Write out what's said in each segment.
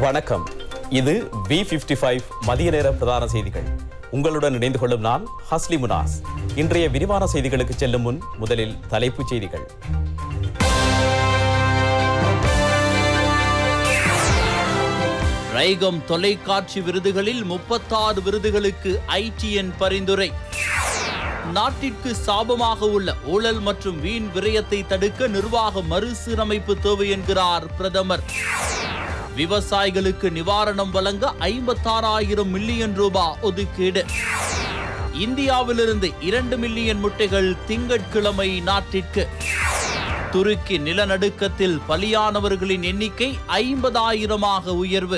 வணக்கம் இது we fifty five மதிய நேர பிரதான செய்திகள் உங்களுடன் இணைந்து கொள்ளும் நான் ஹஸ்லி முனாஸ் இன்றைய விரிவான செய்திகளுக்கு செல்லும் முன் முதலில் தலைப்புச் செய்திகள் ரைகம் தொலைக்காட்சி விருதுகளில் முப்பத்தாறு விருதுகளுக்கு ஐடிஎன் பரிந்துரை நாட்டிற்கு சாபமாக உள்ள ஊழல் மற்றும் வீண் விரயத்தை தடுக்க நிர்வாக மறுசீரமைப்பு தேவை என்கிறார் பிரதமர் விவசாயிகளுக்கு நிவாரணம் வழங்க ஐம்பத்தாறாயிரம் மில்லியன் ரூபாய் ஒதுக்கீடு இந்தியாவிலிருந்து இரண்டு மில்லியன் முட்டைகள் திங்கட்கிழமை நாட்டிற்கு துருக்கி நிலநடுக்கத்தில் பலியானவர்களின் எண்ணிக்கை ஐம்பதாயிரமாக உயர்வு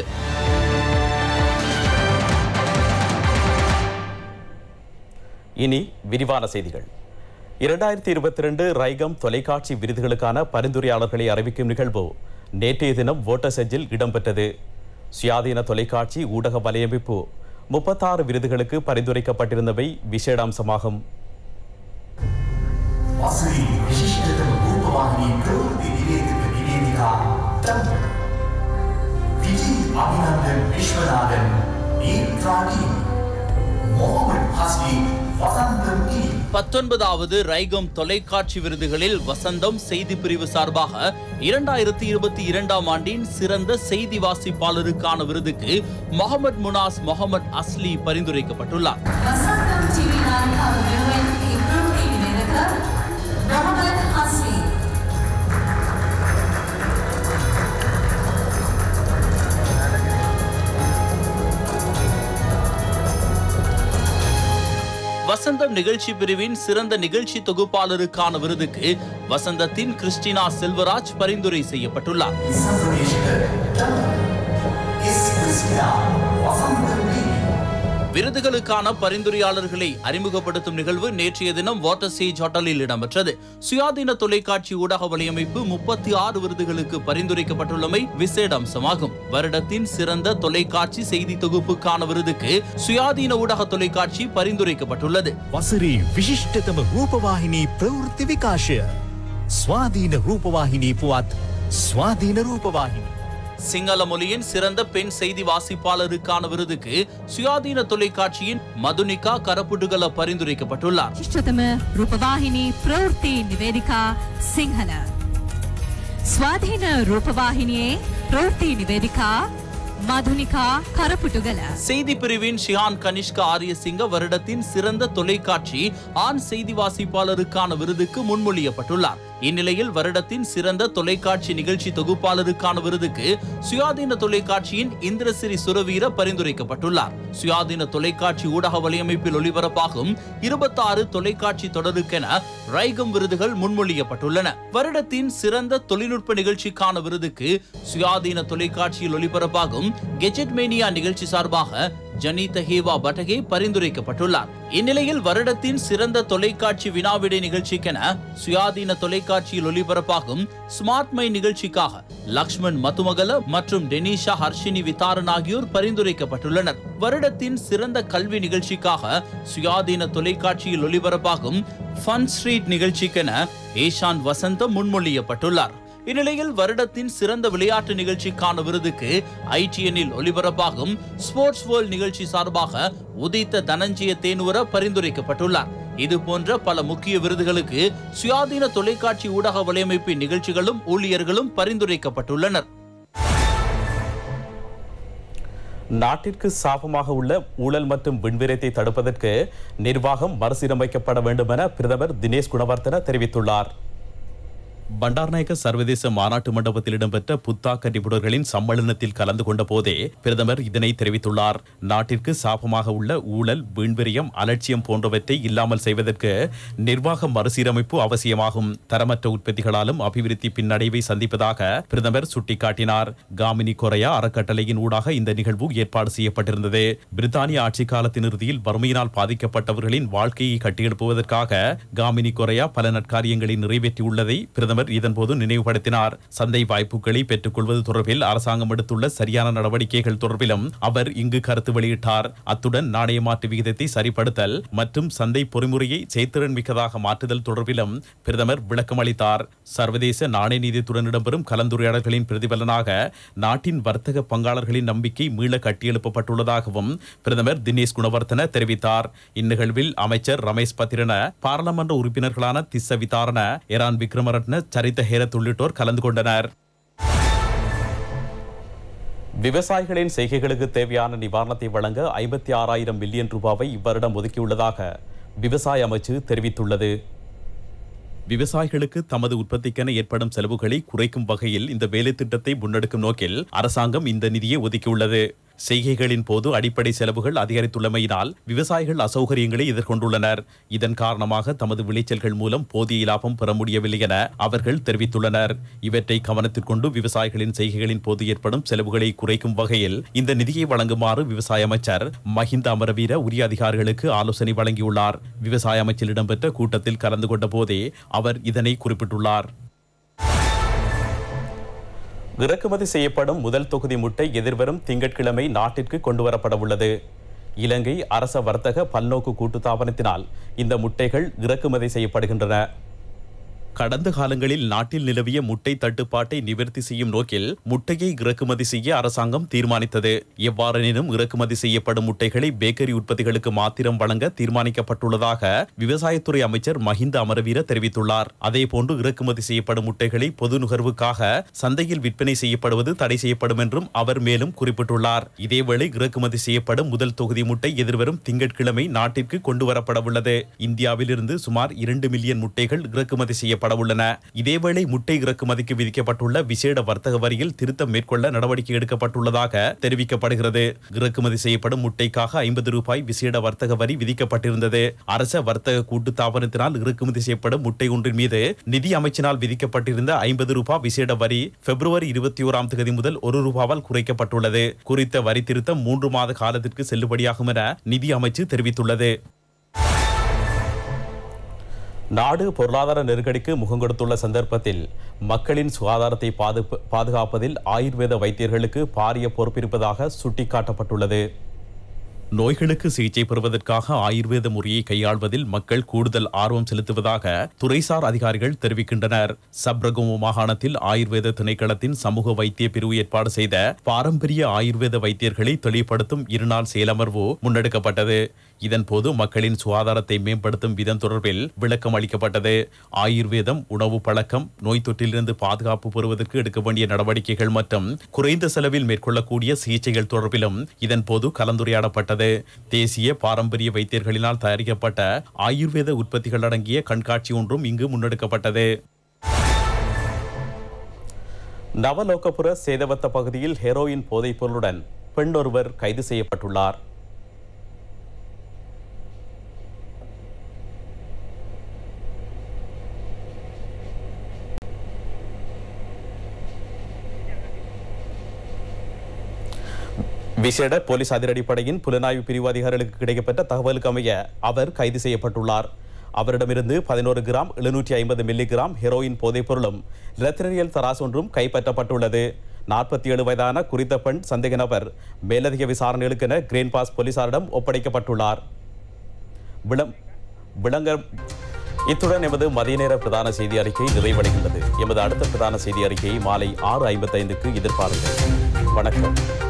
இனி விரிவான செய்திகள் இரண்டாயிரத்தி இருபத்தி ரெண்டு ரைகம் தொலைக்காட்சி விருதுகளுக்கான பரிந்துரையாளர்களை அறிவிக்கும் நிகழ்வு நேற்றைய தினம் வோட்டர்செஞ்சில் இடம்பெற்றது சுயாதீன தொலைக்காட்சி ஊடக வலையமைப்பு முப்பத்தாறு விருதுகளுக்கு பரிந்துரைக்கப்பட்டிருந்தவை விசேட அம்சமாகும் වසරී විශිෂ්ටතම රූපවාහිනී ප්‍රවෘත්ති නිවේදක නිවේදිකා තම විජී අභිනන්දන් විශ්වනාදන් ඒත්‍රාණී මොහමඩ් හස්ලි වසන්තම් ඊ பத்தொன்பதாவது ரைகம் தொலைக்காட்சி விருதுகளில் வசந்தம் செய்தி பிரிவு சார்பாக இரண்டாயிரத்தி இருபத்தி இரண்டாம் ஆண்டின் சிறந்த செய்தி வாசிப்பாளருக்கான விருதுக்கு முகமது முனாஸ் முகமது அஸ்லி பரிந்துரைக்கப்பட்டுள்ளார் வசந்தம் டிவி நான்காவது நிறுவன் இப்ரூட்டி நிவேதகர் முகமது ஹஸ்லி வசந்தம் நிகழ்ச்சி பிரிவின் சிறந்த நிகழ்ச்சி தொகுப்பாளருக்கான விருதுக்கு வசந்தத்தின் கிறிஸ்டினா செல்வராஜ் பரிந்துரை செய்யப்பட்டுள்ளார் සම්ප්‍රදේශක තම එස් ක්‍රිස්ටිනා වසන්තම් ඊ விருதுகளுக்கான பரிந்துரையாளர்களை அறிமுகப்படுத்தும் நிகழ்வு நேற்றைய தினம் வாட்டர் சேஜ் ஹோட்டலில் இடம்பெற்றது சுயாதீன தொலைக்காட்சி ஊடக வலையமைப்பு முப்பத்தி ஆறு விருதுகளுக்கு பரிந்துரைக்கப்பட்டுள்ளமை விசேட அம்சமாகும் வருடத்தின் சிறந்த தொலைக்காட்சி செய்தி தொகுப்புக்கான விருதுக்கு சுயாதீன ஊடக தொலைக்காட்சி பரிந்துரைக்கப்பட்டுள்ளது වසරේ විශිෂ්ටතම රූපවාහිනී ප්‍රවෘත්ති විකාශය ස්වාධීන රූපවාහිනී පුවත් ස්වාධීන රූපවාහිනී. சிங்கள மொழியின் சிறந்த பெண் செய்தி வாசிப்பாளருக்கான விருதுக்கு சுயாதீன தொலைக்காட்சியின் மதுனிகா கரப்புடுகல பரிந்துரைக்கப்பட்டுள்ளார் ශිෂ්ඨතම රූපවාහිනී ප්‍රවෘත්ති නිවේදිකා සිංහල. ස්වාධීන රූපවාහිනියේ ප්‍රවෘත්ති නිවේදිකා මధుනිකා කරපුටුගල. செய்தி பிரிவின் ஷியான் கனிஷ்கா ஆரியசிங்க வருடத்தின் சிறந்த தொலைக்காட்சி ஆண் செய்தி வாசிப்பாளருக்கான விருதுக்கு முன்மொழியப்பட்டுள்ளார் இந்நிலையில் வருடத்தின் சிறந்த தொலைக்காட்சி நிகழ்ச்சி தொகுப்பாளருக்கான விருதுக்கு சுயாதீன தொலைக்காட்சியின் இந்திரசிறி சுரவீர பரிந்துரைக்கப்பட்டுள்ளார் சுயாதீன தொலைக்காட்சி ஊடக வலையமைப்பில் ஒளிபரப்பாகும் இருபத்தாறு தொலைக்காட்சி தொடருக்கென ரைகம் விருதுகள் முன்மொழியப்பட்டுள்ளன வருடத்தின் சிறந்த தொழில்நுட்ப நிகழ்ச்சிக்கான விருதுக்கு சுயாதீன தொலைக்காட்சியில் ஒளிபரப்பாகும் கெஜெட் மேனியா நிகழ்ச்சி சார்பாக ஜனீத ஹேவா பட்டகே பரிந்துரைக்கப்பட்டுள்ளார் இந்நிலையில் வருடத்தின் சிறந்த தொலைக்காட்சி வினாவிடை நிகழ்ச்சிக்கென சுயாதீன தொலைக்காட்சியில் ஒளிபரப்பாகும் ஸ்மார்ட் மை நிகழ்ச்சிக்காக லக்ஷ்மண் மதுமகல மற்றும் டெனிஷா ஹர்ஷினி விதாரன் ஆகியோர் பரிந்துரைக்கப்பட்டுள்ளனர் வருடத்தின் சிறந்த கல்வி நிகழ்ச்சிக்காக சுயாதீன தொலைக்காட்சியில் ஒளிபரப்பாகும் ஃபன் ஸ்ட்ரீட் நிகழ்ச்சிக்கென ஏஷான் வசந்தம் முன்மொழியப்பட்டுள்ளார் இந்நிலையில் வருடத்தின் சிறந்த விளையாட்டு நிகழ்ச்சிக்கான விருதுக்கு ஐடிஎன்னில் ஒளிபரப்பாகும் ஸ்போர்ட்ஸ் வேர்ல்ட் நிகழ்ச்சி சார்பாக உதித்த தனஞ்சய தேனுவர பரிந்துரைக்கப்பட்டுள்ளார் இது போன்ற பல முக்கிய விருதுகளுக்கு சுயாதீன தொலைக்காட்சி ஊடக வலையமைப்பின் நிகழ்ச்சிகளும் ஊழியர்களும் பரிந்துரைக்கப்பட்டுள்ளனர் நாட்டிற்கு சாபமாக உள்ள ஊழல் மற்றும் விண்விரத்தை தடுப்பதற்கு நிர்வாகம் மறுசீரமைக்கப்பட வேண்டும் என பிரதமர் தினேஷ் குணவர்த்தன தெரிவித்துள்ளார் பண்டார்நாயக்க சர்வதேச மாநாட்டு மண்டபத்தில் இடம்பெற்ற புத்தாக்க நிபுணர்களின் சம்மேளனத்தில் கலந்து கொண்ட போதே பிரதமர் இதனை தெரிவித்துள்ளார் நாட்டிற்கு சாபமாக உள்ள ஊழல் வீண்விரியம் அலட்சியம் போன்றவற்றை இல்லாமல் செய்வதற்கு நிர்வாக மறுசீரமைப்பு அவசியமாகும் தரமற்ற உற்பத்திகளாலும் அபிவிருத்தி பின்னடைவை சந்திப்பதாக பிரதமர் சுட்டிக்காட்டினார் காமினி கொரையா அறக்கட்டளையின் ஊடாக இந்த நிகழ்வு ஏற்பாடு செய்யப்பட்டிருந்தது பிரித்தானிய ஆட்சி காலத்தின் இறுதியில் வறுமையினால் பாதிக்கப்பட்டவர்களின் வாழ்க்கையை கட்டியெழுப்புவதற்காக காமினி கொரையா பல நற்காரியங்களை நிறைவேற்றியுள்ளதை பிரதமர் பிரதமர் இதன்போது நினைவுபடுத்தினார் சந்தை வாய்ப்புகளை பெற்றுக்கொள்வது தொடர்பில் அரசாங்கம் எடுத்துள்ள சரியான நடவடிக்கைகள் தொடர்பிலும் அவர் இங்கு கருத்து வெளியிட்டார் அத்துடன் நாணய மாற்று விகிதத்தை சரிப்படுத்தல் மற்றும் சந்தை பொறிமுறையை செயற்திறன் மிக்கதாக மாற்றுதல் தொடர்பிலும் பிரதமர் விளக்கம் அளித்தார் சர்வதேச நாணய நீதித்துடன் இடம்பெறும் கலந்துரையாடல்களின் பிரதிபலனாக நாட்டின் வர்த்தக பங்காளர்களின் நம்பிக்கை மீள கட்டியெழுப்பப்பட்டுள்ளதாகவும் பிரதமர் தினேஷ் குணவர்த்தன தெரிவித்தார் இந்நிகழ்வில் அமைச்சர் ரமேஷ் பத்திரன பாராளுமன்ற உறுப்பினர்களான திஸ்ஸ விதாரண எரான் விக்ரமரட்ன சரித்த ஹேரத் உள்ளிட்டோர் கலந்து கொண்டனர் விவசாயிகளின் செய்கைகளுக்கு தேவையான நிவாரணத்தை வழங்க ஐம்பத்தி ஆறாயிரம் மில்லியன் ரூபாவை இவ்வருடம் ஒதுக்கியுள்ளதாக விவசாய அமைச்சு தெரிவித்துள்ளது விவசாயிகளுக்கு தமது உற்பத்திக்கென ஏற்படும் செலவுகளை குறைக்கும் வகையில் இந்த வேலை திட்டத்தை முன்னெடுக்கும் நோக்கில் அரசாங்கம் இந்த நிதியை ஒதுக்கியுள்ளது செய்கைகளின் போது அடிப்படை செலவுகள் அதிகரித்துள்ளமையினால் விவசாயிகள் அசௌகரியங்களை எதிர்கொண்டுள்ளனர் இதன் காரணமாக தமது விளைச்சல்கள் மூலம் போதிய லாபம் பெற முடியவில்லை என அவர்கள் தெரிவித்துள்ளனர் இவற்றை கவனத்தில் கொண்டு விவசாயிகளின் செய்கைகளின் போது ஏற்படும் செலவுகளை குறைக்கும் வகையில் இந்த நிதியை வழங்குமாறு விவசாய அமைச்சர் மஹிந்த அமரவீர உரிய அதிகாரிகளுக்கு ஆலோசனை வழங்கியுள்ளார் விவசாய அமைச்சில் இடம்பெற்ற கூட்டத்தில் கலந்து கொண்ட போதே அவர் இதனை குறிப்பிட்டுள்ளார் இறக்குமதி செய்யப்படும் முதல் தொகுதி முட்டை எதிர்வரும் திங்கட்கிழமை நாட்டிற்கு கொண்டுவரப்பட உள்ளது இலங்கை அரச வர்த்தக பல்நோக்கு கூட்டுத்தாபனத்தினால் இந்த முட்டைகள் இறக்குமதி செய்யப்படுகின்றன கடந்த காலங்களில் நாட்டில் நிலவிய முட்டை தட்டுப்பாட்டை நிவர்த்தி செய்யும் நோக்கில் முட்டையை இறக்குமதி செய்ய அரசாங்கம் தீர்மானித்தது எவ்வாறெனினும் இறக்குமதி செய்யப்படும் முட்டைகளை பேக்கரி உற்பத்திகளுக்கு மாத்திரம் வழங்க தீர்மானிக்கப்பட்டுள்ளதாக விவசாயத்துறை அமைச்சர் மஹிந்த அமரவீர தெரிவித்துள்ளார் அதேபோன்று இறக்குமதி செய்யப்படும் முட்டைகளை பொது நுகர்வுக்காக சந்தையில் விற்பனை செய்யப்படுவது தடை செய்யப்படும் என்றும் அவர் மேலும் குறிப்பிட்டுள்ளார் இதேவேளை இறக்குமதி செய்யப்படும் முதல் தொகுதி முட்டை எதிர்வரும் திங்கட்கிழமை நாட்டிற்கு கொண்டுவரப்பட உள்ளது இந்தியாவிலிருந்து சுமார் இரண்டு மில்லியன் முட்டைகள் இறக்குமதி செய்யப்பட உள்ளன இதேவேளை முட்டை இறக்குமதிக்கு விதிக்கப்பட்டுள்ள விசேட வர்த்தக வரியில் திருத்தம் மேற்கொள்ள நடவடிக்கை எடுக்கப்பட்டுள்ளதாக தெரிவிக்கப்படுகிறது இறக்குமதி செய்யப்படும் முட்டைக்காக ஐம்பது ரூபாய் விசேட வர்த்தக வரி விதிக்கப்பட்டிருந்தது அரச வர்த்தக கூட்டுத்தாபனத்தினால் இறக்குமதி செய்யப்படும் முட்டை ஒன்றின் மீது நிதி அமைச்சினால் விதிக்கப்பட்டிருந்த ஐம்பது ரூபாய் விசேட வரி பிப்ரவரி இருபத்தி ஓராம் தேதி முதல் ஒரு ரூபாவால் குறைக்கப்பட்டுள்ளது குறித்த வரி திருத்தம் மூன்று மாத காலத்திற்கு செல்லுபடியாகும் என நிதி அமைச்சு தெரிவித்துள்ளது நாடு பொருளாதார நெருக்கடிக்கு முகம் கொடுத்துள்ள சந்தர்ப்பத்தில் மக்களின் சுகாதாரத்தை பாதுப்பு- பாதுகாப்பதில் ஆயுர்வேத வைத்தியர்களுக்கு பாரிய பொறுப்பிருப்பதாக சுட்டிக்காட்டப்பட்டுள்ளது நோய்களுக்கு சிகிச்சை பெறுவதற்காக ஆயுர்வேத முறையை கையாள்வதில் மக்கள் கூடுதல் ஆர்வம் செலுத்துவதாக துறைசார் அதிகாரிகள் தெரிவிக்கின்றனர் சப்ரகமு மாகாணத்தில் ஆயுர்வேத திணைக்களத்தின் சமூக வைத்திய பிரிவு ஏற்பாடு செய்த பாரம்பரிய ஆயுர்வேத வைத்தியர்களை தெளிவுபடுத்தும் இருநாள் செயலமர்வு முன்னெடுக்கப்பட்டது இதன்போது மக்களின் சுகாதாரத்தை மேம்படுத்தும் விதம் தொடர்பில் விளக்கம் அளிக்கப்பட்டது ஆயுர்வேதம் உணவு பழக்கம் நோய் தொற்றிலிருந்து பாதுகாப்பு பெறுவதற்கு எடுக்க வேண்டிய நடவடிக்கைகள் மற்றும் குறைந்த செலவில் மேற்கொள்ளக்கூடிய சிகிச்சைகள் தொடர்பிலும் இதன்போது கலந்துரையாடப்பட்டது தேசிய பாரம்பரிய வைத்தியர்களினால் தயாரிக்கப்பட்ட ஆயுர்வேத உற்பத்திகள் அடங்கிய கண்காட்சி ஒன்றும் இங்கு முன்னெடுக்கப்பட்டது நவலோகபுர சேதவத்த பகுதியில் ஹெரோயின் போதைப் பொருளுடன் பெண் ஒருவர் கைது செய்யப்பட்டுள்ளார் விசேட போலீஸ் அதிரடிப்படையின் புலனாய்வு பிரிவு அதிகாரிகளுக்கு கிடைக்கப்பட்ட தகவலுக்கு அமைய அவர் கைது செய்யப்பட்டுள்ளார் அவரிடமிருந்து பதினோரு கிராம் எழுநூற்றி ஐம்பது மில்லிகிராம் ஹெரோயின் போதைப் பொருளும் இரத்தினியல் தராசு ஒன்றும் கைப்பற்றப்பட்டுள்ளது நாற்பத்தி ஏழு வயதான குறித்த பெண் சந்தேக நபர் மேலதிக விசாரணைகளுக்கென கிரீன் பாஸ் போலீசாரிடம் ஒப்படைக்கப்பட்டுள்ளார் விளம் விளங்க இத்துடன் எமது மதிய நேர பிரதான செய்தி அறிக்கை நிறைவடைகின்றது எமது அடுத்த பிரதான செய்தி அறிக்கையை மாலை ஆறு ஐம்பத்தைந்துக்கு எதிர்பாருங்கள் வணக்கம்